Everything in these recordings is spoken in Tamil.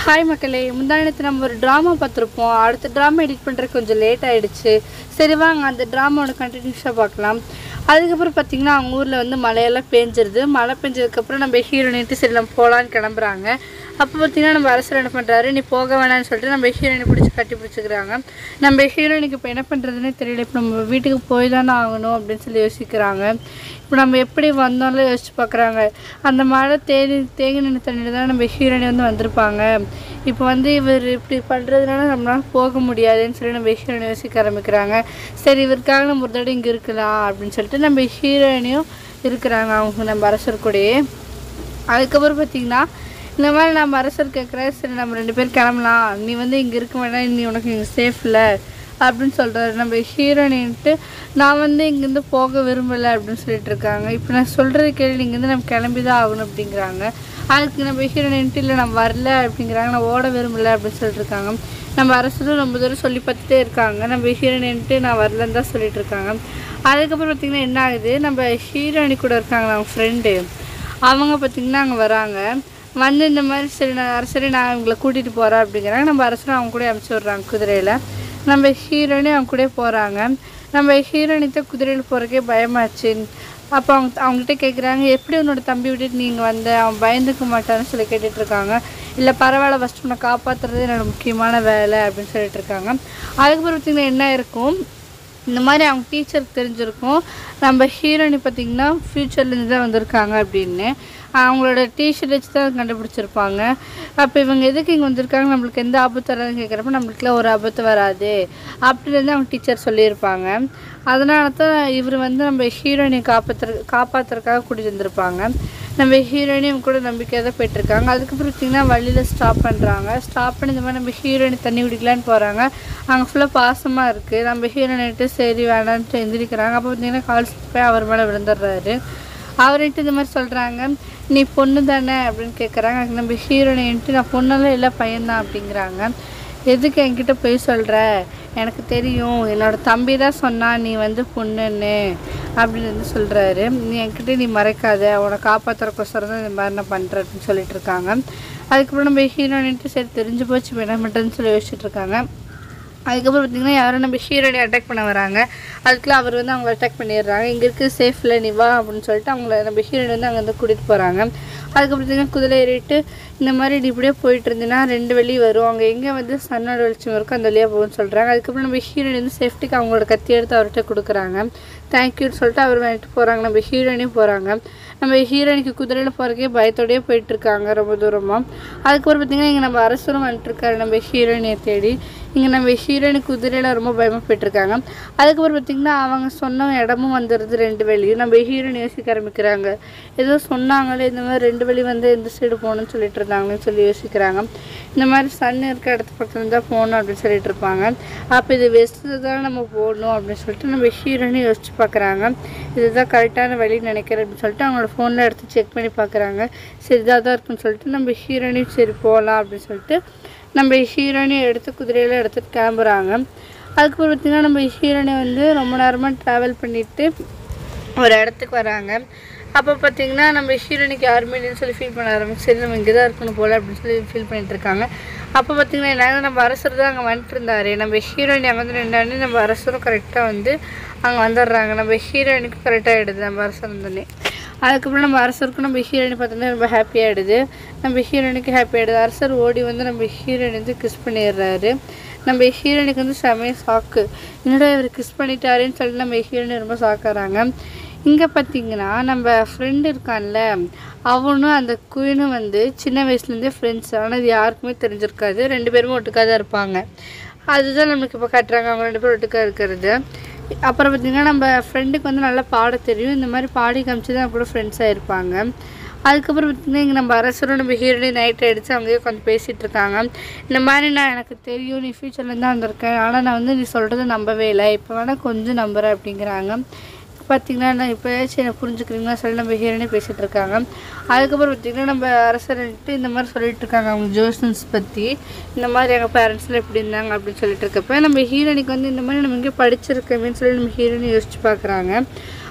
ஹாய் மக்களே முந்தானத்து நம்ம ஒரு ட்ராமா பார்த்துருப்போம் அடுத்த ட்ராமா எடிட் பண்ணுறதுக்கு கொஞ்சம் லேட் ஆகிடுச்சு சரி வாங்க அந்த ட்ராமாவோட கண்டினியூஸாக பார்க்கலாம் அதுக்கப்புறம் பார்த்தீங்கன்னா அவங்க ஊரில் வந்து மழையெல்லாம் பேஞ்சிருது மழை பெஞ்சதுக்கப்புறம் நம்ம ஹீரோனிட்டு சரி நம்ம போகலான்னு கிளம்புறாங்க அப்போ பார்த்தீங்கன்னா நம்ம அரசர் என்ன பண்ணுறாரு நீ போக வேணாம்னு சொல்லிட்டு நம்ம ஹீரோயினை பிடிச்சி கட்டி பிடிச்சிக்கிறாங்க நம்ம ஹீரோயினுக்கு இப்போ என்ன பண்ணுறதுனே தெரியல இப்போ நம்ம வீட்டுக்கு போய் தானே ஆகணும் அப்படின்னு சொல்லி யோசிக்கிறாங்க இப்போ நம்ம எப்படி வந்தாலும் யோசிச்சு பார்க்குறாங்க அந்த மழை தேங்கி தேங்கி நின்று தண்ணியில் தான் நம்ம ஹீரோயினி வந்து வந்திருப்பாங்க இப்போ வந்து இவர் இப்படி பண்ணுறதுனால நம்மளால போக முடியாதுன்னு சொல்லி நம்ம ஹீரோயினை யோசிக்க ஆரம்பிக்கிறாங்க சரி இவருக்காக நம்ம ஒரு தடவை இங்கே இருக்கலாம் அப்படின்னு சொல்லிட்டு நம்ம ஹீரோயினையும் இருக்கிறாங்க அவங்க நம்ம அரசர் கூடயே அதுக்கப்புறம் பார்த்தீங்கன்னா இந்த மாதிரி நம்ம அரசர் கேட்குறேன் சரி நம்ம ரெண்டு பேரும் கிளம்பலாம் நீ வந்து இங்கே இருக்க வேண்டாம் நீ உனக்கு இங்கே சேஃப் இல்லை அப்படின்னு சொல்கிறாரு நம்ம ஹீரோனின்ட்டு நான் வந்து இங்கேருந்து போக விரும்பலை அப்படின்னு சொல்லிட்டு இருக்காங்க இப்போ நான் சொல்கிறது கேள்வி இங்கேருந்து நம்ம கிளம்பி தான் ஆகணும் அப்படிங்கிறாங்க அதுக்கு நம்ம ஹீரோனின்ட்டு இல்லை நான் வரல அப்படிங்கிறாங்க நான் ஓட விரும்பலை அப்படின்னு சொல்லிட்டு இருக்காங்க நம்ம அரசரும் ரொம்ப தூரம் சொல்லி பார்த்துட்டே இருக்காங்க நம்ம ஹீரோனின்ட்டு நான் வரலன்னு தான் சொல்லிட்டு இருக்காங்க அதுக்கப்புறம் பார்த்திங்கன்னா என்ன ஆகுது நம்ம ஹீரோயினி கூட இருக்காங்க அவங்க ஃப்ரெண்டு அவங்க பார்த்திங்கன்னா அங்கே வராங்க வந்து இந்த மாதிரி சரி நான் அரசரை நான் இவங்களை கூட்டிகிட்டு போகிறேன் அப்படிங்கிறாங்க நம்ம அரசரும் அவங்க கூட அனுப்பிச்சி விட்றாங்க குதிரையில் நம்ம ஹீரோயினே அவங்க கூட போகிறாங்க நம்ம ஹீரோயினித்த குதிரையில் போகிறக்கே பயமாச்சு அப்போ அவங்க அவங்ககிட்ட கேட்குறாங்க எப்படி உன்னோட தம்பி விட்டுட்டு நீங்கள் வந்த அவன் பயந்துக்க மாட்டான்னு சொல்லி கேட்டுட்டு இருக்காங்க இல்லை பரவாயில்ல ஃபஸ்ட்டு உன்னை காப்பாற்றுறது என்னோட முக்கியமான வேலை அப்படின்னு சொல்லிட்டு இருக்காங்க அதுக்கப்புறம் பார்த்திங்கன்னா என்ன இருக்கும் இந்த மாதிரி அவங்க டீச்சருக்கு தெரிஞ்சிருக்கும் நம்ம ஹீரோயினி பார்த்திங்கன்னா ஃப்யூச்சர்லேருந்து தான் வந்திருக்காங்க அப்படின்னு அவங்களோட டிஷர்ட் வச்சு தான் கண்டுபிடிச்சிருப்பாங்க அப்போ இவங்க எதுக்கு இங்கே வந்திருக்காங்க நம்மளுக்கு எந்த ஆபத்து வராதுன்னு கேட்குறப்ப நம்மளுக்குலாம் ஒரு ஆபத்து வராது அப்படின்னு அவங்க டீச்சர் சொல்லியிருப்பாங்க அதனால தான் இவர் வந்து நம்ம ஹீரோயினை காப்பாற்று காப்பாற்றுறதுக்காக கூட்டிகிட்டு வந்திருப்பாங்க நம்ம ஹீரோயினையும் கூட நம்பிக்கையாக தான் போயிட்டுருக்காங்க அதுக்கப்புறம் பார்த்திங்கன்னா வழியில் ஸ்டாப் பண்ணுறாங்க ஸ்டாப் பண்ணி இந்த மாதிரி நம்ம ஹீரோயினி தண்ணி குடிக்கலான்னு போகிறாங்க அங்கே ஃபுல்லாக பாசமாக இருக்குது நம்ம ஹீரோயினிட்டு சரி வேணான்ட்டு எந்திரிக்கிறாங்க அப்போ பார்த்திங்கன்னா கால் போய் அவர் மேலே விழுந்துடுறாரு அவர்கிட்ட இந்த மாதிரி சொல்கிறாங்க நீ பொண்ணு தானே அப்படின்னு கேட்குறாங்க அதுக்கு நம்ம ஹீரோயின்ட்டு நான் பொண்ணெல்லாம் இல்லை பையன்தான் அப்படிங்கிறாங்க எதுக்கு என்கிட்ட போய் சொல்கிற எனக்கு தெரியும் என்னோட தம்பி தான் சொன்னான் நீ வந்து பொண்ணுன்னு அப்படின்னு வந்து சொல்கிறாரு நீ என்கிட்ட நீ மறைக்காத உன்னை காப்பாற்றுறக்கோசரம் தான் இந்த மாதிரி நான் பண்ணுறேன் அப்படின்னு சொல்லிட்டு இருக்காங்க அதுக்கப்புறம் நம்ம ஹீரோயின்ட்டு சரி தெரிஞ்சு போச்சு இப்ப என்ன பண்ணுறதுன்னு சொல்லி யோசிச்சுட்டு இருக்காங்க அதுக்கப்புறம் பார்த்திங்கன்னா யாரும் நம்ம ஹீரோனை அட்டாக் பண்ண வராங்க அதுக்குள்ள அவர் வந்து அவங்க அட்டாக் பண்ணிடுறாங்க இங்கே இருக்குது சேஃபில் நீ வா அப்படின்னு சொல்லிட்டு அவங்கள நம்ம ஹீரோயின் வந்து அங்கே வந்து கூட்டிகிட்டு போகிறாங்க அதுக்கப்புறம் பார்த்திங்கன்னா குதிரை ஏறிட்டு இந்த மாதிரி நீ இப்படியே போயிட்டு இருந்தீங்கன்னா ரெண்டு வெளி வரும் அங்கே எங்கே வந்து சன்னோட வெளிச்சம் இருக்கோ அந்த வழியாக போகும்னு சொல்கிறாங்க அதுக்கப்புறம் நம்ம ஹீரோயின் வந்து சேஃப்டிக்கு அவங்களோட கத்தி எடுத்து அவர்கிட்ட கொடுக்குறாங்க தேங்க்யூன்னு சொல்லிட்டு அவர் வந்துட்டு போகிறாங்க நம்ம ஹீரோயினையும் போகிறாங்க நம்ம ஹீரோயினுக்கு குதிரையில் போகிறக்கே பயத்தோடயே போயிட்டுருக்காங்க ரொம்ப தூரமாக அதுக்கப்புறம் பார்த்திங்கன்னா இங்கே நம்ம அரசரும் வந்துட்டுருக்காரு நம்ம ஹீரோயினை தேடி இங்கே நம்ம ஹீரோயின் குதிரையில் ரொம்ப பயமாக போயிட்டுருக்காங்க அதுக்கப்புறம் பார்த்திங்கன்னா அவங்க சொன்ன இடமும் வந்துடுது ரெண்டு வழியும் நம்ம ஹீரோயின் யோசிக்க ஆரம்பிக்கிறாங்க ஏதோ சொன்னாங்களே இந்த மாதிரி ரெண்டு வழி வந்து எந்த சைடு போகணும்னு சொல்லிட்டு இருந்தாங்கன்னு சொல்லி யோசிக்கிறாங்க இந்த மாதிரி சன் இருக்க இடத்து பக்கத்துல தான் போகணும் அப்படின்னு சொல்லிட்டு இருப்பாங்க அப்போ இது வெஸ்ட்டு தான் நம்ம போகணும் அப்படின்னு சொல்லிட்டு நம்ம ஹீரோயினை யோசிச்சு பார்க்குறாங்க இதுதான் கரெக்டான வழி நினைக்கிறேன் அப்படின்னு சொல்லிட்டு அவங்களோட ஃபோனில் எடுத்து செக் பண்ணி பார்க்குறாங்க சரி இதாக தான் இருக்குன்னு சொல்லிட்டு நம்ம ஹீரோயினையும் சரி போகலாம் அப்படின்னு சொல்லிட்டு நம்ம ஹீரோயினை எடுத்து குதிரையில் எடுத்துகிட்டு கிளம்புறாங்க அதுக்கப்புறம் பார்த்திங்கன்னா நம்ம ஹீரோயினை வந்து ரொம்ப நேரமாக ட்ராவல் பண்ணிவிட்டு ஒரு இடத்துக்கு வராங்க அப்போ பார்த்தீங்கன்னா நம்ம ஹீரோயினுக்கு யாருமே இல்லைன்னு சொல்லி ஃபீல் பண்ண ஆரம்பிச்சு சரி நம்ம இங்கே தான் இருக்கணும் போல் அப்படின்னு சொல்லி ஃபீல் பண்ணிட்டு இருக்காங்க அப்போ பார்த்தீங்கன்னா என்ன நம்ம அரசர் தான் அங்கே வந்துட்டு இருந்தாரு நம்ம ஹீரோயின் அங்கே வந்து ரெண்டாண்டு நம்ம அரசரும் கரெக்டாக வந்து அங்கே வந்துடுறாங்க நம்ம ஹீரோயினுக்கு கரெக்டாக ஆகிடுது நம்ம அரசர் வந்தோடனே அதுக்கப்புறம் நம்ம அரசருக்கும் நம்ம ஹீரோயினை பார்த்தோன்னா ரொம்ப ஹாப்பியாகிடுது நம்ம ஹீரோயினுக்கு ஹாப்பி ஆகிடுது அரசர் ஓடி வந்து நம்ம ஹீரோயின் வந்து கிஸ் பண்ணிடுறாரு நம்ம ஹீரோயினுக்கு வந்து செமைய சாக்கு என்னடா இவர் கிஸ் பண்ணிட்டாருன்னு சொல்லிட்டு நம்ம ஹீரோயின் ரொம்ப சாக்குறாங்க இங்கே பார்த்தீங்கன்னா நம்ம ஃப்ரெண்டு இருக்கான்ல அவனும் அந்த குயினும் வந்து சின்ன வயசுலேருந்தே ஃப்ரெண்ட்ஸ் ஆனால் இது யாருக்குமே தெரிஞ்சிருக்காது ரெண்டு பேருமே ஒட்டுக்காக தான் இருப்பாங்க அதுதான் நம்மளுக்கு இப்போ காட்டுறாங்க அவங்க ரெண்டு பேரும் ஒட்டுக்கா இருக்கிறது அப்புறம் பார்த்திங்கன்னா நம்ம ஃப்ரெண்டுக்கு வந்து நல்லா பாட தெரியும் இந்த மாதிரி பாடி காமிச்சு தான் கூட ஃப்ரெண்ட்ஸாக இருப்பாங்க அதுக்கப்புறம் பார்த்திங்கன்னா இங்கே நம்ம அரசரும் நம்ம ஹீரோனி நைட் ஆகிடுச்சு அங்கேயே உட்காந்து பேசிகிட்டு இருக்காங்க இந்த மாதிரி நான் எனக்கு தெரியும் நீ ஃப்யூச்சர்லேருந்து தான் வந்திருக்கேன் ஆனால் நான் வந்து நீ சொல்கிறத நம்பவே இல்லை இப்போ வேணால் கொஞ்சம் நம்புகிறேன் அப்படிங்கிறாங்க பார்த்தீங்கன்னா நான் இப்போயாச்சும் என்ன புரிஞ்சுக்கிறீங்களா சொல்லி நம்ம ஹீரோனே பேசிகிட்டு இருக்காங்க அதுக்கப்புறம் பார்த்திங்கன்னா நம்ம அரசர்ன்ட்டு இந்த மாதிரி சொல்லிட்டு இருக்காங்க அவங்க ஜோசன்ஸ் பற்றி இந்த மாதிரி எங்கள் பேரண்ட்ஸ்லாம் எப்படி இருந்தாங்க அப்படின்னு சொல்லிட்டு இருக்கப்ப நம்ம ஹீரோனிக்கு வந்து இந்த மாதிரி நம்ம இங்கே படிச்சிருக்கோமேன்னு சொல்லி நம்ம ஹீரோனி யோசிச்சு பார்க்குறாங்க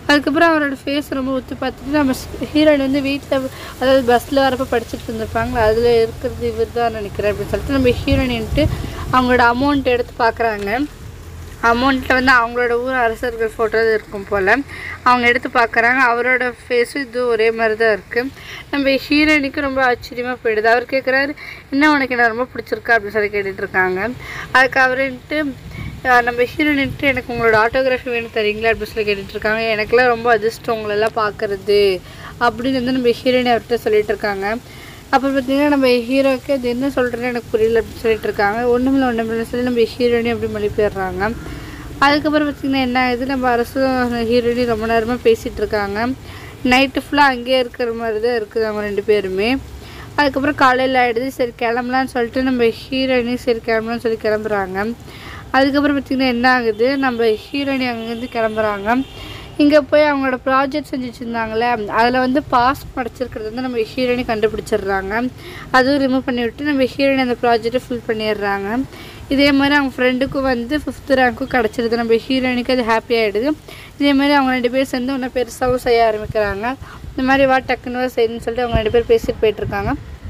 அதுக்கப்புறம் அவரோட ஃபேஸ் ரொம்ப ஒத்து பார்த்துட்டு நம்ம ஹீரோயின் வந்து வீட்டில் அதாவது பஸ்ஸில் வரப்போ படிச்சுட்டு இருந்திருப்பாங்களா அதில் இருக்கிறது இவர் தான் நினைக்கிறேன் அப்படின்னு சொல்லிட்டு நம்ம ஹீரோயின்ட்டு அவங்களோட அமௌண்ட் எடுத்து பார்க்குறாங்க அமௌண்ட்டில் வந்து அவங்களோட ஊர் அரசர்கள் ஃபோட்டோ இருக்கும் போல் அவங்க எடுத்து பார்க்குறாங்க அவரோட ஃபேஸும் இது ஒரே மாதிரி தான் இருக்குது நம்ம ஹீரோயினுக்கு ரொம்ப ஆச்சரியமாக போயிடுது அவர் கேட்குறாரு என்ன உனக்கு என்ன ரொம்ப பிடிச்சிருக்கா அப்படின்னு சொல்லி கேட்டுட்டு இருக்காங்க அதுக்கு அவருன்ட்டு "ஆஹ், நம்ம ஹீரோயின்ட்டு எனக்கு உங்களோட ஆட்டோகிராஃபி வேணும் தரீங்களா அப்படின்னு சொல்லி கேட்டுட்டு இருக்காங்க எனக்கெல்லாம் ரொம்ப அதிர்ஷ்டம் உங்களெல்லாம் பார்க்குறது அப்படின்னு வந்து நம்ம ஹீரோயின் அவர்கிட்ட சொல்லிட்டு இருக்காங்க அப்புறம் பார்த்தீங்கன்னா நம்ம ஹீரோக்கு அது என்ன சொல்கிறேன்னு எனக்கு புரியல அப்படின்னு சொல்லிட்டு இருக்காங்க ஒன்றுமில்ல ஒன்றுமில்ல சொல்லி நம்ம ஹீரோயினையும் அப்படி மொழி போயிடுறாங்க அதுக்கப்புறம் பார்த்திங்கன்னா என்ன ஆகுது நம்ம அரசும் ஹீரோயினையும் ரொம்ப நேரமாக பேசிகிட்டு இருக்காங்க நைட்டு ஃபுல்லாக அங்கேயே இருக்கிற மாதிரி தான் இருக்குது அவங்க ரெண்டு பேருமே அதுக்கப்புறம் காலையில் ஆகிடுது சரி கிளம்பலான்னு சொல்லிட்டு நம்ம ஹீரோயினையும் சரி கிளம்பலான்னு சொல்லி கிளம்புறாங்க அதுக்கப்புறம் பார்த்திங்கன்னா என்ன ஆகுது நம்ம ஹீரோயினி அங்கேருந்து கிளம்புறாங்க இங்கே போய் அவங்களோட ப்ராஜெக்ட் செஞ்சு வச்சுருந்தாங்களே அதில் வந்து பாஸ் படிச்சிருக்கிறது வந்து நம்ம ஹீரோயினி கண்டுபிடிச்சிடுறாங்க அதுவும் ரிமூவ் பண்ணி விட்டு நம்ம ஹீரோயினி அந்த ப்ராஜெக்ட்டை ஃபில் பண்ணிடுறாங்க இதே மாதிரி அவங்க ஃப்ரெண்டுக்கும் வந்து ஃபிஃப்த் ரேங்க்கும் கிடச்சிருது நம்ம ஹீரோயினுக்கு அது ஹாப்பி ஆகிடுது இதே மாதிரி அவங்க ரெண்டு பேர் சேர்ந்து ஒன்று பெருசாகவும் செய்ய ஆரம்பிக்கிறாங்க இந்த மாதிரி வா டக்குன்னு வா செய்யணும்னு சொல்லிட்டு அவங்க ரெண்டு பேர் பேசிட்டு போயிட்டுருக்காங்க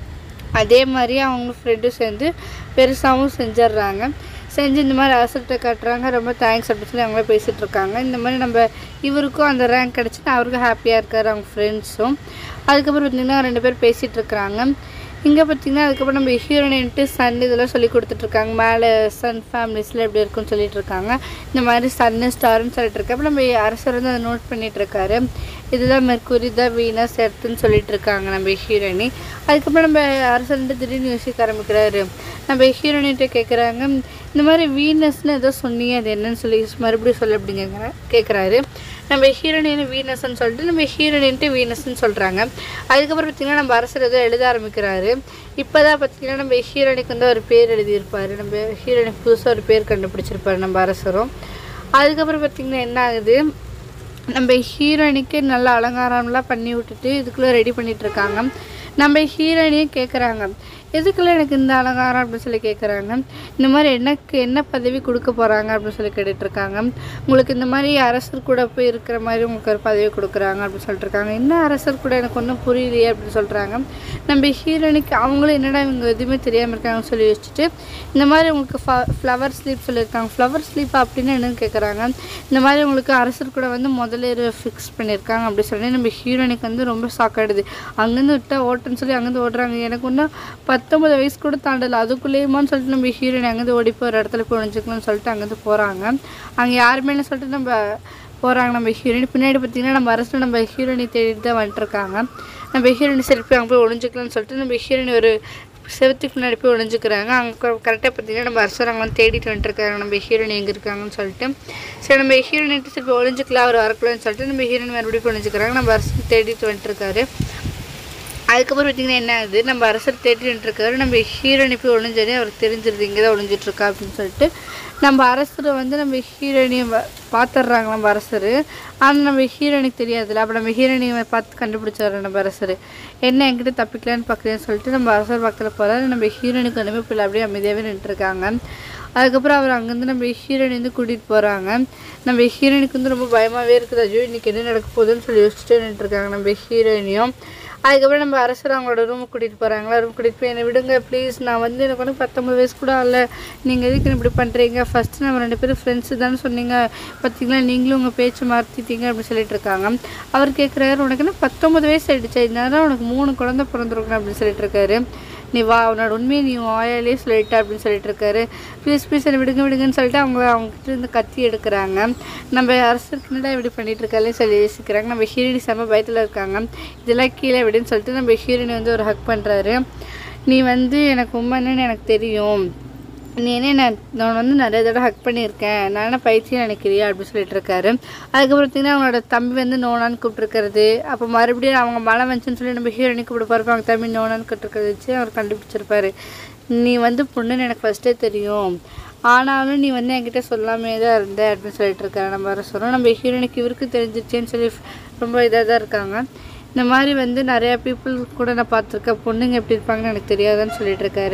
அதே மாதிரி அவங்க ஃப்ரெண்டும் சேர்ந்து பெருசாகவும் செஞ்சிடுறாங்க செஞ்சு இந்த மாதிரி அரசுகிட்ட காட்டுறாங்க ரொம்ப தேங்க்ஸ் அப்படின்னு சொல்லி அவங்களே பேசிகிட்டு இருக்காங்க இந்த மாதிரி நம்ம இவருக்கும் அந்த ரேங்க் கிடச்சிட்டு அவருக்கும் ஹாப்பியாக இருக்கார் அவங்க ஃப்ரெண்ட்ஸும் அதுக்கப்புறம் பார்த்திங்கன்னா ரெண்டு பேர் பேசிகிட்டு இருக்கிறாங்க இங்கே பார்த்திங்கன்னா அதுக்கப்புறம் நம்ம ஹீரோயின்ட்டு சன் இதெல்லாம் சொல்லி கொடுத்துட்ருக்காங்க மேலே சன் ஃபேமிலிஸில் எப்படி இருக்குன்னு சொல்லிட்டு இருக்காங்க இந்த மாதிரி சன்னு ஸ்டார்னு சொல்லிட்டு இருக்கு அப்போ நம்ம அரசர் வந்து அதை நோட் பண்ணிட்டு இருக்காரு இதுதான் மெர்க்குரி தான் வீனஸ் எர்த்துன்னு சொல்லிட்டு இருக்காங்க நம்ம ஹீரோயினி அதுக்கப்புறம் நம்ம அரசர் வந்து திடீர்னு யோசிக்க ஆரம்பிக்கிறாரு நம்ம ஹீரோயின்கிட்ட கேட்குறாங்க இந்த மாதிரி வீனஸ்னு ஏதோ சொன்னீங்க அது என்னன்னு சொல்லி மறுபடியும் சொல்லு அப்படி கேட்குற கேட்குறாரு நம்ம ஹீரோயின் வீனஸ்ன்னு சொல்லிட்டு நம்ம ஹீரோயின்ட்டு வீனஸ்ன்னு சொல்கிறாங்க அதுக்கப்புறம் பார்த்திங்கன்னா நம்ம அரசர் ஏதோ எழுத ஆரம்பிக்கிறாரு இப்போ தான் பார்த்திங்கன்னா நம்ம ஹீரோயினுக்கு வந்து ஒரு பேர் எழுதியிருப்பார் நம்ம ஹீரோயினுக்கு புதுசாக ஒரு பேர் கண்டுபிடிச்சிருப்பாரு நம்ம அரசரும் அதுக்கப்புறம் பார்த்திங்கன்னா என்ன ஆகுது நம்ம ஹீரோயினுக்கு நல்ல அலங்காரம்லாம் பண்ணி விட்டுட்டு இதுக்குள்ளே ரெடி பண்ணிட்டு இருக்காங்க நம்ம ஹீரோயினையும் கேட்குறாங்க எதுக்குள்ள எனக்கு இந்த அலங்காரம் அப்படின்னு சொல்லி கேட்குறாங்க இந்த மாதிரி எனக்கு என்ன பதவி கொடுக்க போகிறாங்க அப்படின்னு சொல்லி கேட்டுட்டு இருக்காங்க உங்களுக்கு இந்த மாதிரி அரசர் கூட போய் இருக்கிற மாதிரி உங்களுக்கு ஒரு பதவி கொடுக்குறாங்க அப்படின்னு சொல்லிட்டு இருக்காங்க என்ன அரசர் கூட எனக்கு ஒன்றும் புரியலையே அப்படின்னு சொல்கிறாங்க நம்ம ஹீரோயினுக்கு அவங்களும் என்னடா இவங்க எதுவுமே தெரியாமல் இருக்காங்கன்னு சொல்லி வச்சுட்டு இந்த மாதிரி உங்களுக்கு ஃப்ளவர் ஸ்லீப் சொல்லியிருக்காங்க ஃப்ளவர் ஸ்லீப் அப்படின்னு என்னன்னு கேட்குறாங்க இந்த மாதிரி உங்களுக்கு அரசர் கூட வந்து முதல்ல ஃபிக்ஸ் பண்ணியிருக்காங்க அப்படி சொல்லி நம்ம ஹீரோயினுக்கு வந்து ரொம்ப ஷாக் ஆகிடுது அங்கேருந்து விட்டா ஓட்டுன்னு சொல்லி அங்கேருந்து ஓடுறாங்க எனக்கு இன்னும் பத்தொம்பது வயசு கூட தாண்டல அதுக்குள்ளேயுமான்னு சொல்லிட்டு நம்ம ஹீரோயின் அங்கேருந்து ஓடி போய் ஒரு இடத்துல போய் ஒழிஞ்சிக்கலாம்னு சொல்லிட்டு அங்கேருந்து போகிறாங்க அங்கே யாருமே இல்லைன்னு சொல்லிட்டு நம்ம போகிறாங்க நம்ம ஹீரோயின் பின்னாடி பார்த்தீங்கன்னா நம்ம அரசு நம்ம ஹீரோயினை தேடிட்டு தான் வந்துட்டுருக்காங்க நம்ம ஹீரோயின் சரி போய் அங்கே போய் ஒழிஞ்சிக்கலாம்னு சொல்லிட்டு நம்ம ஹீரோயின் ஒரு செவத்துக்கு முன்னாடி போய் ஒழிஞ்சுக்கிறாங்க அங்கே கரெக்டாக பார்த்தீங்கன்னா நம்ம அரசர் அங்கே வந்து தேடிட்டு வந்துட்டுருக்காங்க நம்ம ஹீரோயின் எங்கே இருக்காங்கன்னு சொல்லிட்டு சரி நம்ம ஹீரோயின்ட்டு சரி போய் ஒழிஞ்சிக்கலாம் அவர் வரக்கலாம்னு சொல்லிட்டு நம்ம ஹீரோயின் மறுபடியும் போய் ஒழிஞ்சுக்கிறாங்க நம்ம அரசு தேடிட்டு வந்துட்டுருக்காரு அதுக்கப்புறம் பார்த்தீங்கன்னா என்ன ஆகுது நம்ம அரசர் தேடிட்டு இருக்காரு நம்ம ஹீரோயினி போய் ஒழிஞ்சோடனே அவருக்கு தெரிஞ்சிருது இங்கே தான் ஒழிஞ்சிட்டு இருக்கா அப்படின்னு சொல்லிட்டு நம்ம அரசரை வந்து நம்ம ஹீரோயினியை பார்த்துட்றாங்க நம்ம அரசர் ஆனால் நம்ம ஹீரோயினுக்கு தெரியாதுல்ல அப்போ நம்ம ஹீரோயினியை பார்த்து கண்டுபிடிச்சாரு நம்ம அரசர் என்ன என்கிட்ட தப்பிக்கலான்னு பார்க்குறேன்னு சொல்லிட்டு நம்ம அரசர் பக்கத்தில் போகிறாரு நம்ம ஹீரோயினுக்கு ஒன்றுமே பிள்ளை அப்படியே அமைதியாகவே நின்றுருக்காங்க அதுக்கப்புறம் அவர் அங்கேருந்து நம்ம ஹீரோயின் வந்து கூட்டிகிட்டு போகிறாங்க நம்ம ஹீரோயினுக்கு வந்து ரொம்ப பயமாகவே இருக்குது ஐயோ இன்றைக்கி என்ன நடக்க போகுதுன்னு சொல்லி யோசிச்சுட்டே நின்றுருக்காங்க நம்ம ஹீரோயினையும் அதுக்கப்புறம் நம்ம அரசர் அவங்களோட ரூமுக்கு கூட்டிகிட்டு போகிறாங்களா ரூம் கூட்டிகிட்டு போய் என்னை விடுங்க ப்ளீஸ் நான் வந்து எனக்கு வந்து பத்தொம்பது வயசு கூட ஆகல நீங்கள் எதுக்கு இப்படி பண்ணுறீங்க ஃபஸ்ட்டு நம்ம ரெண்டு பேரும் ஃப்ரெண்ட்ஸு தானே சொன்னீங்க பார்த்தீங்களா நீங்களும் உங்கள் பேச்சு மாற்றிட்டீங்க அப்படின்னு சொல்லிட்டு இருக்காங்க அவர் கேட்குறாரு உனக்கு என்ன பத்தொம்பது வயசு ஆகிடுச்சு இதனால உனக்கு மூணு குழந்தை பிறந்திருக்கணும் அப்படின்னு சொல்லிட்டு இருக்காரு நீ வா அவனோட உண்மையை நீ வாயாலே சொல்லிட்ட அப்படின்னு சொல்லிட்டு இருக்காரு ப்ளீஸ் ப்ளீஸ் என்னை விடுங்க விடுங்கன்னு சொல்லிட்டு அவங்க அவங்ககிட்ட இருந்து கத்தி எடுக்கிறாங்க நம்ம அரசருக்கு என்னடா இப்படி பண்ணிட்டு இருக்காலே சொல்லி யோசிக்கிறாங்க நம்ம ஹீரோயினி செம்ம பயத்தில் இருக்காங்க இதெல்லாம் கீழே விடுன்னு சொல்லிட்டு நம்ம ஹீரோயினி வந்து ஒரு ஹக் பண்ணுறாரு நீ வந்து எனக்கு உண்மைன்னு எனக்கு தெரியும் நீ என்ன நான் நான் வந்து நிறைய தடவை ஹக் பண்ணியிருக்கேன் நான் என்ன பைத்தியம் நினைக்கிறியா அப்படின்னு சொல்லிட்டு இருக்காரு அதுக்கப்புறம் பார்த்தீங்கன்னா அவனோட தம்பி வந்து நோனான்னு கூப்பிட்டுருக்கிறது அப்போ மறுபடியும் அவங்க மழை வந்துச்சுன்னு சொல்லி நம்ம ஹீரோயினி கூப்பிட்டு போகிறப்ப அவங்க தம்பி நோனான்னு கூப்பிட்டுருக்கிறது வச்சு அவர் கண்டுபிடிச்சிருப்பாரு நீ வந்து பொண்ணுன்னு எனக்கு ஃபஸ்ட்டே தெரியும் ஆனாலும் நீ வந்து என்கிட்ட சொல்லாமே தான் இருந்த அப்படின்னு சொல்லிட்டு இருக்காரு நம்ம வர சொல்கிறோம் நம்ம ஹீரோயினுக்கு இவருக்கு தெரிஞ்சிச்சேன்னு சொல்லி ரொம்ப இதாக தான் இருக்காங்க இந்த மாதிரி வந்து நிறையா பீப்புள் கூட நான் பார்த்துருக்கேன் பொண்ணுங்க எப்படி இருப்பாங்கன்னு எனக்கு தெரியாதுன்னு சொல்லிட்டு இருக்காரு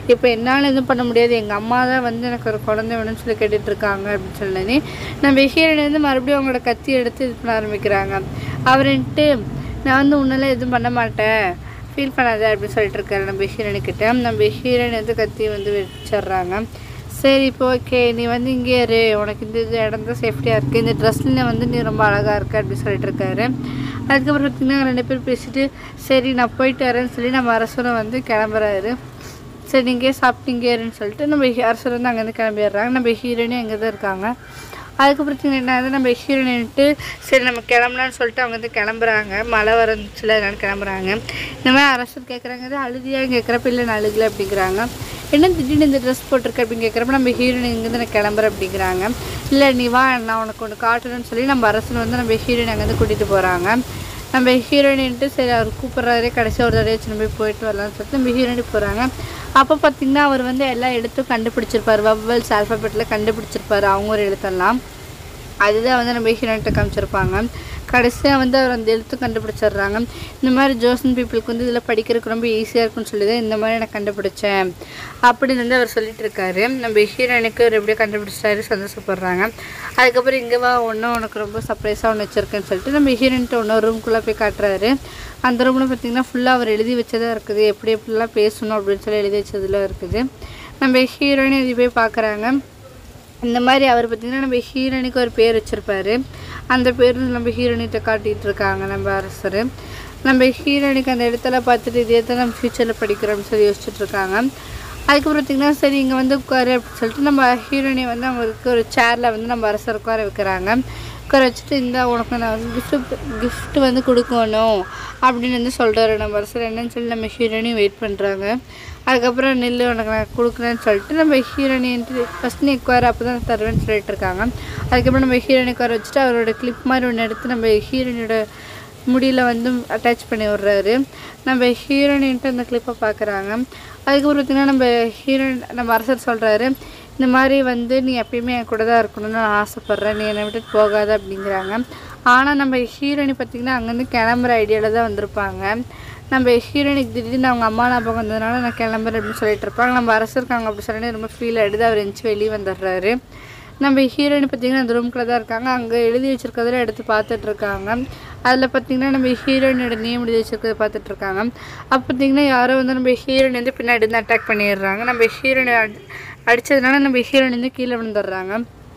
இப்போ என்னால் எதுவும் பண்ண முடியாது எங்கள் அம்மா தான் வந்து எனக்கு ஒரு குழந்தை வேணும்னு சொல்லி கேட்டுட்டு இருக்காங்க அப்படின்னு சொன்னோடனே நம்ம ஹீரோயின் வந்து மறுபடியும் அவங்களோட கத்தி எடுத்து இது பண்ண ஆரம்பிக்கிறாங்க அவருன்ட்டு நான் வந்து உன்னால எதுவும் பண்ண மாட்டேன் ஃபீல் பண்ணாத அப்படின்னு சொல்லிட்டு இருக்காரு நம்ம ஹீரோனுக்கிட்ட நம்ம ஹீரோயின் வந்து கத்தி வந்து வச்சிடுறாங்க சரி இப்போ ஓகே நீ வந்து இங்கே இரு உனக்கு இந்த இது இடம் தான் சேஃப்டியாக இருக்குது இந்த ட்ரெஸ்ல வந்து நீ ரொம்ப அழகாக இருக்க அப்படின்னு சொல்லிட்டு இருக்காரு அதுக்கப்புறம் பார்த்திங்கன்னா ரெண்டு பேர் பேசிட்டு சரி நான் போயிட்டு வரேன்னு சொல்லி நம்ம அரசரை வந்து கிளம்புறாரு சரி நீங்கள் சாப்பிட்டீங்க இருன்னு சொல்லிட்டு நம்ம ஹி- அரசர் வந்து அங்கேருந்து கிளம்பிடுறாங்க நம்ம ஹீரோயினும் அங்கே தான் இருக்காங்க அதுக்கப்புறம் பார்த்தீங்கன்னா என்ன ஆகுது, நம்ம ஹீரோயின்ட்டு சரி நம்ம கிளம்பலான்னு சொல்லிட்டு அவங்க வந்து கிளம்புறாங்க மழை வரந்துச்சுல அதனால கிளம்புறாங்க இந்த மாதிரி அரசர் கேட்குறாங்க இது அழுதியாக கேட்குறப்ப இல்லை நான் அழுகலை அப்படிங்கிறாங்க என்ன திடீர்னு இந்த ட்ரெஸ் போட்டிருக்க அப்படின்னு கேட்குறப்ப நம்ம ஹீரோயின் இங்கேருந்து நான் கிளம்புறேன் அப்படிங்கிறாங்க இல்லை நீ வா நான் உனக்கு ஒன்று காட்டணும்னு சொல்லி நம்ம அரசன் வந்து நம்ம ஹீரோயின் அங்கேருந்து கூட்டிகிட்டு போகிறாங்க நம்ம ஹீரோயின்ட்டு சரி அவர் கூப்பிட்றாரே கடைசி ஒரு தடவை சின்ன போய் போயிட்டு வரலாம்னு சொல்லிட்டு நம்ம ஹீரோயின் போகிறாங்க அப்போ பார்த்தீங்கன்னா அவர் வந்து எல்லா எழுத்தும் கண்டுபிடிச்சிருப்பார் வவ்வல்ஸ் ஆல்ஃபபெட்டில் கண்டுபிடிச்சிருப்பார் அவங்க ஒரு எழுத்தெல்லாம் அதுதான் வந்து நம்ம ஹீரோயின்ட்ட காமிச்சிருப்பாங்க கடைசியாக வந்து அவர் அந்த எழுத்து கண்டுபிடிச்சிடுறாங்க இந்த மாதிரி ஜோசன் பீப்புளுக்கு வந்து இதில் படிக்கிறதுக்கு ரொம்ப ஈஸியாக இருக்கும்னு சொல்லி தான் இந்த மாதிரி நான் கண்டுபிடிச்சேன் அப்படின்னு வந்து அவர் சொல்லிட்டு இருக்காரு நம்ம ஹீரோயினுக்கு அவர் எப்படியோ கண்டுபிடிச்சிட்டாரு சந்தோஷப்படுறாங்க அதுக்கப்புறம் இங்கே வா ஒன்றும் உனக்கு ரொம்ப சர்ப்ரைஸாக ஒன்று வச்சுருக்கேன்னு சொல்லிட்டு நம்ம ஹீரோயின்ட்ட ஒன்று ரூம்குள்ளே போய் காட்டுறாரு அந்த ரூமில் பார்த்தீங்கன்னா ஃபுல்லாக அவர் எழுதி வச்சதாக இருக்குது எப்படி எப்படிலாம் பேசணும் அப்படின்னு சொல்லி எழுதி வச்சதுலாம் இருக்குது நம்ம ஹீரோயின் இது போய் பார்க்குறாங்க இந்த மாதிரி அவர் பார்த்திங்கன்னா நம்ம ஹீரோனுக்கு ஒரு பேர் வச்சுருப்பாரு அந்த பேர் நம்ம ஹீரோனிட்ட காட்டிகிட்டு இருக்காங்க நம்ம அரசர் நம்ம ஹீரோனுக்கு அந்த இடத்துல பார்த்துட்டு இதே தான் நம்ம ஃப்யூச்சரில் படிக்கிறோம்னு சொல்லி யோசிச்சுட்டு இருக்காங்க அதுக்கப்புறம் பார்த்திங்கன்னா சரி இங்கே வந்து உட்காரு அப்படின்னு சொல்லிட்டு நம்ம ஹீரோயினை வந்து அவங்களுக்கு ஒரு சேரில் வந்து நம்ம அரசர் உட்கார வைக்கிறாங்க உட்கார வச்சுட்டு இந்த உனக்கு நான் வந்து கிஃப்ட்டு gift வந்து கொடுக்கணும் அப்படின்னு வந்து சொல்கிறாரு நம்ம அரசர் என்னன்னு சொல்லி நம்ம ஹீரோயினையும் வெயிட் பண்ணுறாங்க அதுக்கப்புறம் நெல் உனக்கு நான் கொடுக்குறேன்னு சொல்லிட்டு நம்ம ஹீரோயின்ட்டு ஃபஸ்ட் நீ உட்கார அப்போ தான் தருவேன்னு சொல்லிட்டு இருக்காங்க அதுக்கப்புறம் நம்ம ஹீரோயினை உட்கார வச்சுட்டு அவரோட கிளிப் மாதிரி ஒன்று எடுத்து நம்ம ஹீரோயினோட முடியில் வந்து அட்டாச் பண்ணி விட்றாரு நம்ம ஹீரோயின்ட்டு அந்த கிளிப்பை பார்க்குறாங்க அதுக்கப்புறம் பார்த்திங்கன்னா நம்ம ஹீரோயின் நம்ம அரசர் சொல்கிறாரு இந்த மாதிரி வந்து நீ எப்பயுமே என் கூட தான் இருக்கணும்னு நான் ஆசைப்பட்றேன் நீ என்னை விட்டுட்டு போகாத அப்படிங்கிறாங்க ஆனால் நம்ம ஹீரோயினி பார்த்திங்கன்னா அங்கேருந்து கிளம்புற ஐடியாவில் தான் வந்திருப்பாங்க நம்ம ஹீரோயினுக்கு திடீர்னு அவங்க அம்மா ஞாபகம் வந்ததுனால நான் கிளம்புறேன் அப்படின்னு சொல்லிட்டு இருப்பாங்க நம்ம அரசருக்காங்க அப்படி சொல்லி ரொம்ப ஃபீல் ஆகிடுது அவர் எந்திச்சு வெளியே வந்துடுறாரு நம்ம ஹீரோயின் பார்த்தீங்கன்னா அந்த ரூம்குள்ளே தான் இருக்காங்க அங்கே எழுதி வச்சிருக்கிறதுல எடுத்து பார்த்துட்டு இருக்காங்க அதில் பார்த்தீங்கன்னா நம்ம ஹீரோயினோட நேம் எழுதி வச்சிருக்கிறத பார்த்துட்டு இருக்காங்க அப்போ பார்த்தீங்கன்னா யாரோ வந்து நம்ம ஹீரோயின் வந்து பின்னாடி இருந்து அட்டாக் பண்ணிடுறாங்க நம்ம ஹீரோயினை அடித்ததுனால நம்ம ஹீரோயின் வந்து கீழே விழுந்துடுறாங்க